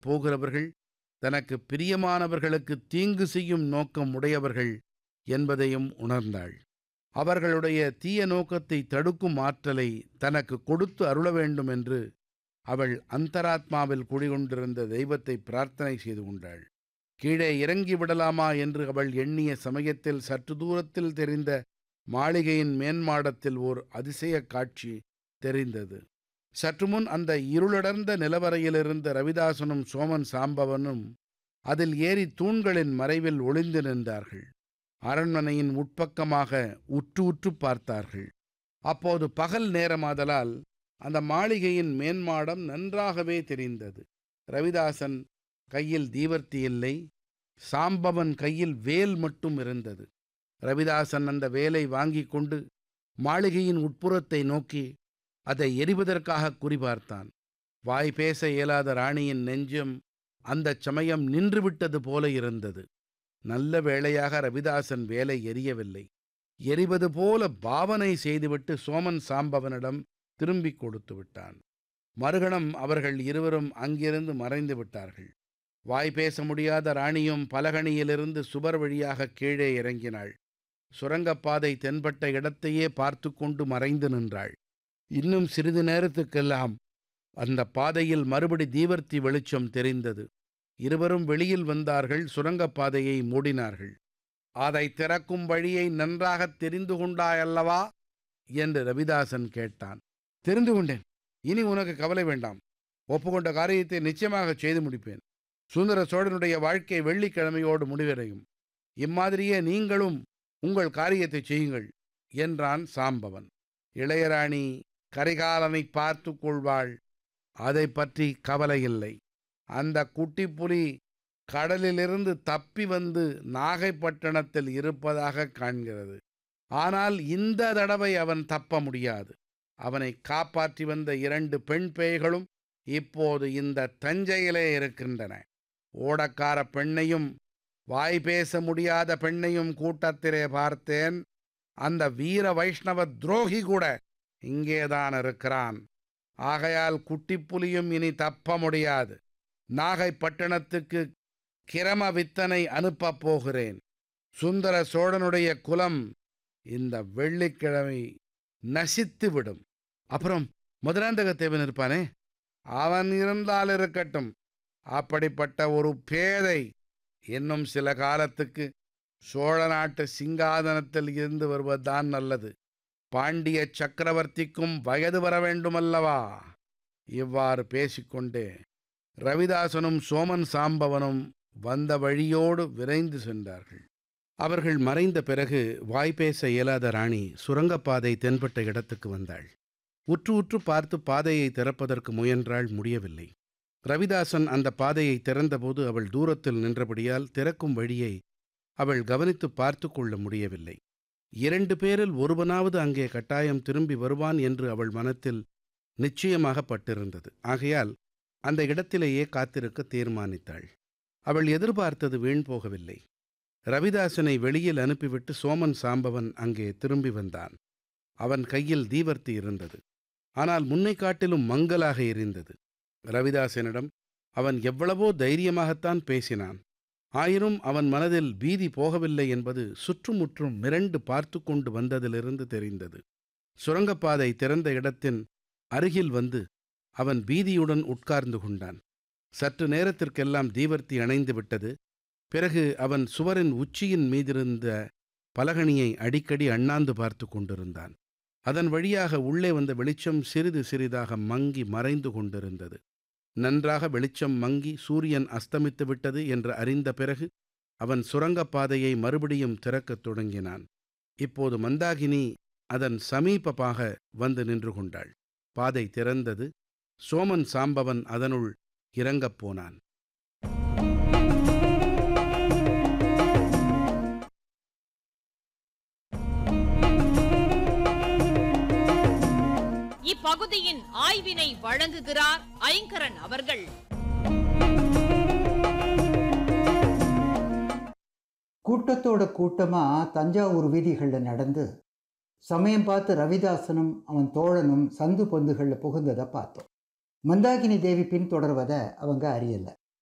போகிறவர்கள் தனக்கு பிரியமானவர்களுக்கு தீங்கு செய்யும் நோக்கம் உடையவர்கள் என்பதையும் உணர்ந்தாள் அவர்களுடைய தீய நோக்கத்தை தடுக்கும் ஆற்றலை தனக்கு கொடுத்து அருள வேண்டும் என்று அவள் அந்தராத்மாவில் குடிகொண்டிருந்த தெய்வத்தை பிரார்த்தனை செய்து கொண்டாள் கீழே இறங்கி விடலாமா என்று அவள் எண்ணிய சமயத்தில் சற்று தூரத்தில் தெரிந்த மாளிகையின் மேன்மாடத்தில் ஓர் அதிசய காட்சி தெரிந்தது சற்று முன் அந்த இருளடர்ந்த நிலவரையிலிருந்த ரவிதாசனும் சோமன் சாம்பவனும் அதில் ஏறி தூண்களின் மறைவில் ஒளிந்து நின்றார்கள் அரண்மனையின் உட்பக்கமாக உற்று உற்று பார்த்தார்கள் அப்போது பகல் நேரமாதலால் அந்த மாளிகையின் மேன்மாடம் நன்றாகவே தெரிந்தது ரவிதாசன் கையில் தீவர்த்தி இல்லை சாம்பவன் கையில் வேல் மட்டும் இருந்தது ரவிதாசன் அந்த வேலை வாங்கி கொண்டு மாளிகையின் உட்புறத்தை நோக்கி அதை எரிவதற்காக குறிபார்த்தான் வாய் பேச இயலாத ராணியின் நெஞ்சம் அந்தச் சமயம் நின்றுவிட்டது போல இருந்தது நல்ல வேளையாக ரவிதாசன் வேலை எரியவில்லை எரிவது போல பாவனை செய்துவிட்டு சோமன் சாம்பவனிடம் திரும்பிக் கொடுத்து விட்டான் மறுகணம் அவர்கள் இருவரும் அங்கிருந்து மறைந்து விட்டார்கள் வாய் பேச முடியாத ராணியும் பலகணியிலிருந்து சுவர் வழியாக கீழே இறங்கினாள் சுரங்கப்பாதை தென்பட்ட இடத்தையே பார்த்து கொண்டு மறைந்து நின்றாள் இன்னும் சிறிது நேரத்துக்கெல்லாம் அந்த பாதையில் மறுபடி தீவர்த்தி வெளிச்சம் தெரிந்தது இருவரும் வெளியில் வந்தார்கள் சுரங்கப்பாதையை மூடினார்கள் அதை திறக்கும் வழியை நன்றாகத் தெரிந்து கொண்டாயல்லவா என்று ரவிதாசன் கேட்டான் தெரிந்து கொண்டேன் இனி உனக்கு கவலை வேண்டாம் ஒப்புக்கொண்ட காரியத்தை நிச்சயமாக செய்து முடிப்பேன் சுந்தர சோழனுடைய வாழ்க்கை வெள்ளிக்கிழமையோடு முடிவடையும் இம்மாதிரியே நீங்களும் உங்கள் காரியத்தை செய்யுங்கள் என்றான் சாம்பவன் இளையராணி கரிகாலனை பார்த்து கொள்வாள் அதை பற்றி கவலையில்லை அந்த குட்டி புலி கடலிலிருந்து தப்பி வந்து நாகைப்பட்டினத்தில் இருப்பதாக காண்கிறது ஆனால் இந்த தடவை அவன் தப்ப முடியாது அவனை காப்பாற்றி வந்த இரண்டு பெண் பேய்களும் இப்போது இந்த தஞ்சையிலே இருக்கின்றன ஓடக்கார பெண்ணையும் வாய் பேச முடியாத பெண்ணையும் கூட்டத்திலே பார்த்தேன் அந்த வீர வைஷ்ணவ துரோகி கூட இங்கேதான் இருக்கிறான் ஆகையால் குட்டிப்புலியும் இனி தப்ப முடியாது நாகைப்பட்டினத்துக்கு கிரம வித்தனை அனுப்பப் போகிறேன் சுந்தர சோழனுடைய குலம் இந்த வெள்ளிக்கிழமை நசித்துவிடும் அப்புறம் மதுராந்தகத்தேவன் இருப்பானே அவன் இருந்தால் இருக்கட்டும் அப்படிப்பட்ட ஒரு பேதை இன்னும் சில காலத்துக்கு சோழ நாட்டு சிங்காதனத்தில் இருந்து வருவதுதான் நல்லது பாண்டிய சக்கரவர்த்திக்கும் வயது வர வேண்டுமல்லவா இவ்வாறு பேசிக்கொண்டே ரவிதாசனும் சோமன் சாம்பவனும் வந்த வழியோடு விரைந்து சென்றார்கள் அவர்கள் மறைந்த பிறகு வாய்பேச இயலாத ராணி சுரங்கப்பாதை தென்பட்ட இடத்துக்கு வந்தாள் உற்று உற்று பார்த்து பாதையை திறப்பதற்கு முயன்றாள் முடியவில்லை ரவிதாசன் அந்த பாதையை திறந்தபோது அவள் தூரத்தில் நின்றபடியால் திறக்கும் வழியை அவள் கவனித்து பார்த்து கொள்ள முடியவில்லை இரண்டு பேரில் ஒருவனாவது அங்கே கட்டாயம் திரும்பி வருவான் என்று அவள் மனத்தில் நிச்சயமாக பட்டிருந்தது ஆகையால் அந்த இடத்திலேயே காத்திருக்க தீர்மானித்தாள் அவள் எதிர்பார்த்தது வீண் போகவில்லை ரவிதாசனை வெளியில் அனுப்பிவிட்டு சோமன் சாம்பவன் அங்கே திரும்பி வந்தான் அவன் கையில் தீவர்த்தி இருந்தது ஆனால் முன்னை காட்டிலும் மங்கலாக எரிந்தது ரவிதாசனிடம் அவன் எவ்வளவோ தைரியமாகத்தான் பேசினான் ஆயினும் அவன் மனதில் பீதி போகவில்லை என்பது சுற்றுமுற்றும் மிரண்டு பார்த்து கொண்டு வந்ததிலிருந்து தெரிந்தது சுரங்கப்பாதை திறந்த இடத்தின் அருகில் வந்து அவன் பீதியுடன் உட்கார்ந்து கொண்டான் சற்று நேரத்திற்கெல்லாம் தீவர்த்தி அணைந்து விட்டது பிறகு அவன் சுவரின் உச்சியின் மீதிருந்த பலகணியை அடிக்கடி அண்ணாந்து பார்த்து கொண்டிருந்தான் அதன் வழியாக உள்ளே வந்த வெளிச்சம் சிறிது சிறிதாக மங்கி மறைந்து கொண்டிருந்தது நன்றாக வெளிச்சம் மங்கி சூரியன் அஸ்தமித்து விட்டது என்று அறிந்த பிறகு அவன் சுரங்கப்பாதையை மறுபடியும் திறக்கத் தொடங்கினான் இப்போது மந்தாகினி அதன் சமீபமாக வந்து நின்று கொண்டாள் பாதை திறந்தது சோமன் சாம்பவன் அதனுள் இறங்கப் போனான் இப்பகுதியின் ஆய்வினை வழங்குகிறார் ஐங்கரன் அவர்கள் கூட்டத்தோட கூட்டமா தஞ்சாவூர் வீதிகளில் நடந்து சமயம் பார்த்து ரவிதாசனும் அவன் தோழனும் சந்து பொந்துகளில் புகுந்ததை பார்த்தோம் மந்தாகினி தேவி பின்தொடர்வதை அவங்க அறியலை